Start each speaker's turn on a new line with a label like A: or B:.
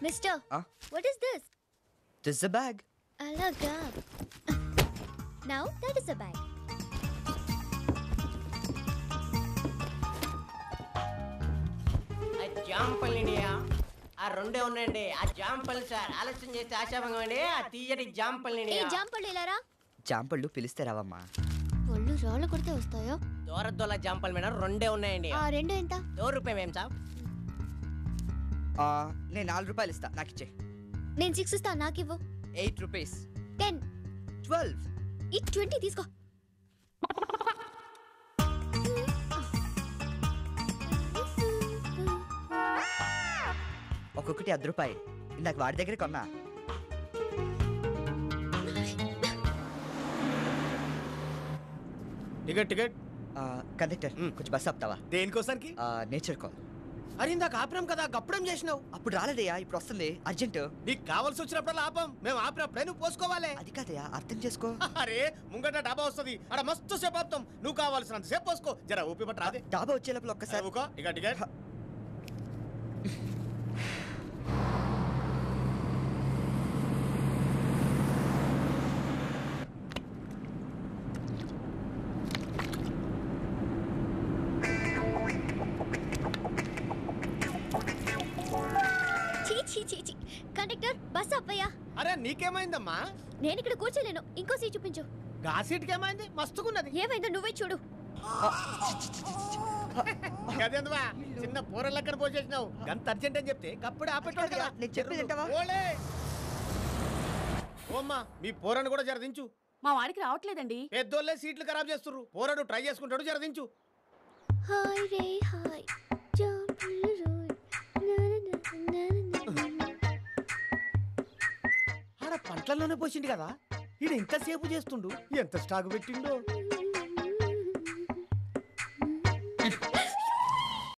A: Mister
B: Ah?
A: What is this
B: this the bag
A: అలాగా now that is a bag
C: ఆ జాంపల్ India ఆ రెండే ఉన్నాయండి ఆ జాంపల్ సార్ ఆలస్యం చేస్తే ఆశాభంగం అండి ఆ తీయటి జాంపల్
A: ఏ
C: ఇండియా
A: జాంపళ్ళు ఇలారా
B: జాంపళ్ళు పిలిస్తే రావమ్మా
A: ఒళ్ళు రాళ్ళు కొడితే వస్తాయో
C: దూరదొల్ల జాంపల్ మేడం రెండే ఉన్నాయండి
A: ఆ రెండు ఎంత
C: దో రూపాయి ఏం సార్
B: ఆ, నేను నాలుగు రూపాయలు ఇస్తా నాకు ఇచ్చే
A: నేను సిక్స్ ఇస్తా నాకు ఇవ్వు
B: ఎయిట్ రూపీస్
A: టెన్
B: ట్వెల్వ్
A: ఈ ట్వంటీ తీసుకో
B: ఒక్కొక్కటి అర్ధ రూపాయి ఇందాక వాడి దగ్గర కొన్నా
D: టికెట్ టికెట్
B: ఆ, కండక్టర్ కొంచెం బస్ ఆపుతావా
D: దేనికోసానికి
B: ఆ, నేచర్ కాల్
D: అరే ఇందాక ఆపినాం కదా గప్పుడేం చేసినావు
B: అప్పుడు రాలేదయ్యా ఇప్పుడు వస్తుంది అర్జెంట్
D: నీకు కావాల్సి వచ్చినప్పుడు ఆపం మేము ఆపినప్పుడే నువ్వు పోసుకోవాలి
B: అది కాదయ్యా అర్థం చేసుకో
D: అరే ముంగట డాబా వస్తుంది అక్కడ మస్తు సేపు ఆపుతాం నువ్వు కావాల్సినంత సేపు పోసుకో జర ఊపి పట్టు రాదే
B: డాబా వచ్చే లోపల ఒక్కసారి
D: ఊకో ఇక టికెట్
A: చీ చీ చీ చీ కండక్టర్ బస్ అప్పయ్యా
D: అరే నీకేమైందమ్మా
A: నేను ఇక్కడ కూర్చోలేను ఇంకో సీట్ చూపించు
D: గా సీట్కి ఏమైంది మస్తుకున్నది
A: ఏమైందో నువ్వే చూడు
D: అదేందువా చిన్న పూర లెక్కన పోసేసినావు అంత అర్జెంట్ అని చెప్తే కప్పుడు ఆపెట్టాడు కదా
B: నేను చెప్పేది వింటావా?
D: ఓలే ఓమ్మా మీ పోరను కూడా జరదించు
E: మా వాడికి రావట్లేదండి
D: పెద్దోళ్ళే సీట్లు ఖరాబ్ చేస్తుర్రు పోరడు ట్రై చేసుకుంటాడు జరదించు
A: హాయ్ రే హాయ్ జాంపళ్ళు రోయ్. నా నా నా నా నా నా.
D: ఆడ పంటల్లోనే పోసిండు కదా ఈడు ఇంతసేపు చేస్తుండు ఎంత స్టాక్ పెట్టిండో